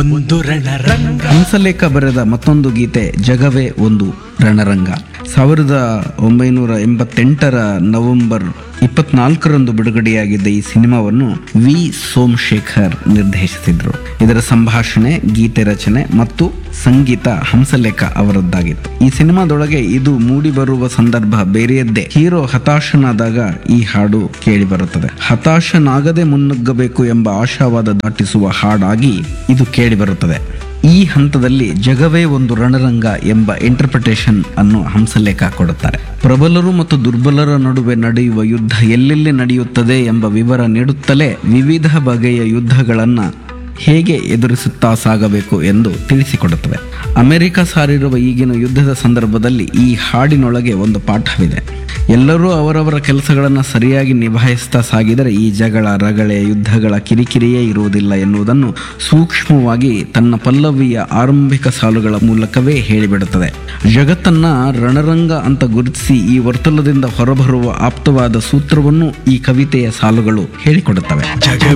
ಒಂದು ರಣರಂಗ ಹಂಸಲೇಖ ಬರೆದ ಮತ್ತೊಂದು ಗೀತೆ ಜಗವೇ ಒಂದು ರಣರಂಗ ಸಾವಿರದ ಒಂಬೈನೂರ ಎಂಬತ್ತೆಂಟರ ನವೆಂಬರ್ ಇಪ್ಪತ್ನಾಲ್ಕರಂದು ಬಿಡುಗಡೆಯಾಗಿದ್ದ ಈ ಸಿನಿಮಾವನ್ನು ವಿ ಸೋಮಶೇಖರ್ ನಿರ್ದೇಶಿಸಿದ್ರು ಇದರ ಸಂಭಾಷಣೆ ಗೀತೆ ರಚನೆ ಮತ್ತು ಸಂಗೀತ ಹಂಸಲೇಖ ಅವರದ್ದಾಗಿತ್ತು ಈ ಸಿನಿಮಾದೊಳಗೆ ಇದು ಮೂಡಿ ಬರುವ ಸಂದರ್ಭ ಬೇರೆಯದ್ದೇ ಹೀರೋ ಹತಾಶನಾದಾಗ ಈ ಹಾಡು ಕೇಳಿ ಬರುತ್ತದೆ ಹತಾಶನಾಗದೆ ಮುನ್ನುಗ್ಗಬೇಕು ಎಂಬ ಆಶಾವಾದ ದಾಟಿಸುವ ಹಾಡಾಗಿ ಇದು ಕೇಳಿ ಬರುತ್ತದೆ ಈ ಹಂತದಲ್ಲಿ ಜಗವೇ ಒಂದು ರಣರಂಗ ಎಂಬ ಇಂಟರ್ಪ್ರಿಟೇಷನ್ ಅನ್ನು ಹಂಸಲೇಖ ಕೊಡುತ್ತಾರೆ ಪ್ರಬಲರು ಮತ್ತು ದುರ್ಬಲರ ನಡುವೆ ನಡೆಯುವ ಯುದ್ಧ ಎಲ್ಲೆಲ್ಲಿ ನಡೆಯುತ್ತದೆ ಎಂಬ ವಿವರ ನೀಡುತ್ತಲೇ ವಿವಿಧ ಬಗೆಯ ಯುದ್ಧಗಳನ್ನ ಹೇಗೆ ಎದುರಿಸುತ್ತಾ ಸಾಗಬೇಕು ಎಂದು ತಿಳಿಸಿಕೊಡುತ್ತವೆ ಅಮೆರಿಕ ಸಾರಿರುವ ಈಗಿನ ಯುದ್ಧದ ಸಂದರ್ಭದಲ್ಲಿ ಈ ಹಾಡಿನೊಳಗೆ ಒಂದು ಪಾಠವಿದೆ ಎಲ್ಲರೂ ಅವರವರ ಕೆಲಸಗಳನ್ನು ಸರಿಯಾಗಿ ನಿಭಾಯಿಸ್ತಾ ಸಾಗಿದರೆ ಈ ಜಗಳ ರಗಳೆ ಯುದ್ಧಗಳ ಕಿರಿಕಿರಿಯೇ ಇರುವುದಿಲ್ಲ ಎನ್ನುವುದನ್ನು ಸೂಕ್ಷ್ಮವಾಗಿ ತನ್ನ ಪಲ್ಲವಿಯ ಆರಂಭಿಕ ಸಾಲುಗಳ ಮೂಲಕವೇ ಹೇಳಿಬಿಡುತ್ತದೆ ಜಗತ್ತನ್ನ ರಣರಂಗ ಅಂತ ಗುರುತಿಸಿ ಈ ವರ್ತುಲದಿಂದ ಹೊರಬರುವ ಆಪ್ತವಾದ ಸೂತ್ರವನ್ನು ಈ ಕವಿತೆಯ ಸಾಲುಗಳು ಹೇಳಿಕೊಡುತ್ತವೆ ಜಗ